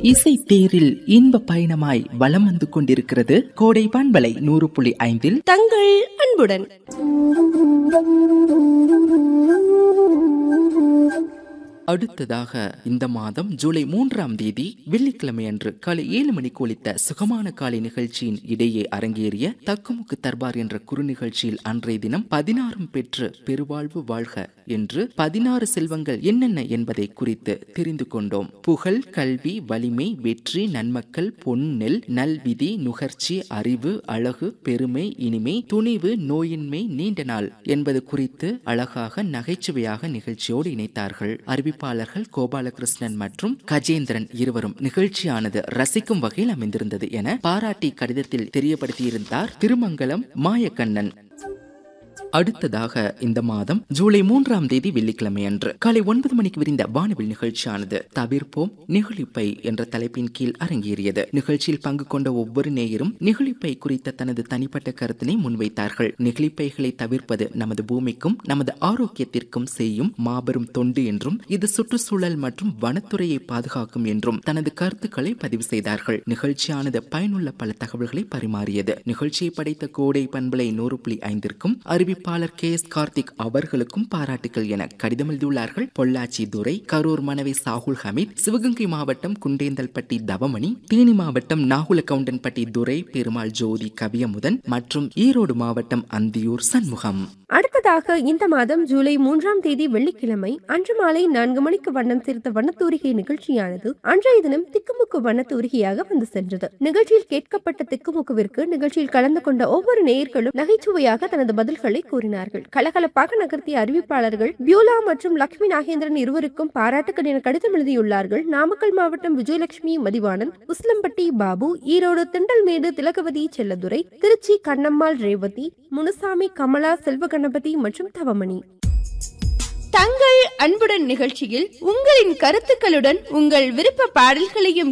இசை தேரில் இன்ப பயணமாய் வலம் வந்து கொண்டிருக்கிறது கோடை பண்பலை நூறு புள்ளி ஐந்தில் தங்கள் அன்புடன் அடுத்ததாக இந்த மாதம் ஜூலை மூன்றாம் தேதி வெள்ளிக்கிழமை அன்று காலை ஏழு மணிக்கு ஒலித்த சுகமான காலை நிகழ்ச்சியின் இடையே அரங்கேறிய தக்குமுக்கு தர்பார் என்ற குறு நிகழ்ச்சியில் அன்றைய தினம் பதினாறும் பெற்று பெருவாழ்வு வாழ்க என்று பதினாறு செல்வங்கள் என்னென்ன என்பதை குறித்து தெரிந்து கொண்டோம் புகழ் கல்வி வலிமை வெற்றி நன்மக்கள் பொன் நெல் நல்விதி நுகர்ச்சி அறிவு அழகு பெருமை இனிமை துணிவு நோயின்மை நீண்ட நாள் என்பது குறித்து அழகாக நகைச்சுவையாக நிகழ்ச்சியோடு இணைத்தார்கள் அறிவிப்பாளர்கள் கோபாலகிருஷ்ணன் மற்றும் கஜேந்திரன் இருவரும் நிகழ்ச்சியானது ரசிக்கும் வகையில் அமைந்திருந்தது என பாராட்டி கடிதத்தில் தெரியப்படுத்தியிருந்தார் திருமங்கலம் மாயக்கண்ணன் அடுத்ததாக இந்த மாதம் ஜூலை மூன்றாம் தேதி வெள்ளிக்கிழமை அன்று காலை ஒன்பது மணிக்கு விரிந்த வானவில் நிகழ்ச்சியானது தவிர்ப்போம் நெகிழிப்பை என்ற தலைப்பின் கீழ் அரங்கேறியது நிகழ்ச்சியில் பங்கு கொண்ட ஒவ்வொரு நேயரும் நெகிழிப்பை குறித்த தனது தனிப்பட்ட கருத்தினை முன்வைத்தார்கள் நெகிழிப்பைகளை தவிர்ப்பது நமது பூமிக்கும் நமது ஆரோக்கியத்திற்கும் செய்யும் மாபெரும் தொண்டு என்றும் இது சுற்றுச்சூழல் மற்றும் வனத்துறையை பாதுகாக்கும் என்றும் தனது கருத்துக்களை பதிவு செய்தார்கள் நிகழ்ச்சியானது பயனுள்ள பல தகவல்களை பரிமாறியது நிகழ்ச்சியை படைத்த கோடை பண்பலை நூறு புள்ளி ஐந்திற்கும் அறிவிப்பாளர் கே எஸ் கார்த்திக் அவர்களுக்கும் பாராட்டுகள் என கடிதம் எழுதியுள்ளார்கள் பொள்ளாச்சி துரை கரூர் மனைவி சாகுல் ஹமீத் சிவகங்கை மாவட்டம் குண்டேந்தல்பட்டி தவமணி தேனி மாவட்டம் நாகுலகவுண்டன்பட்டி துரை பெருமாள் ஜோதி கவியமுதன் மற்றும் ஈரோடு மாவட்டம் அந்தியூர் சண்முகம் அடுத்ததாக இந்த மாதம் ஜூலை மூன்றாம் தேதி வெள்ளிக்கிழமை அன்று மாலை நான்கு மணிக்கு வண்ணம் தீர்த்த வண்ணத்தூரிகை நிகழ்ச்சியானது அன்றைய தினம் திக்குமுக்கு வண்ணத்தூரிகையாக வந்து சென்றது நிகழ்ச்சியில் கேட்கப்பட்ட திக்குமுக்குவிற்கு நிகழ்ச்சியில் கலந்து கொண்ட ஒவ்வொரு நேயர்களும் நகைச்சுவையாக தனது பதில்களை கூறினார்கள் கலகலப்பாக நகர்த்திய அறிவிப்பாளர்கள் பியூலா மற்றும் லட்சுமி நாகேந்திரன் இருவருக்கும் பாராட்டுக்கள் என கடிதம் எழுதியுள்ளார்கள் நாமக்கல் மாவட்டம் விஜயலட்சுமி மதிவாணன் உஸ்லம்பட்டி பாபு ஈரோடு திண்டல்மேடு திலகவதி செல்லதுரை திருச்சி கண்ணம்மாள் ரேவதி முனுசாமி கமலா செல்வ கணபதி மற்றும் தவமணி தங்கள் அன்புடன் நிகழ்ச்சியில் உங்களின் கருத்துக்களுடன் உங்கள் விருப்ப பாடல்களையும்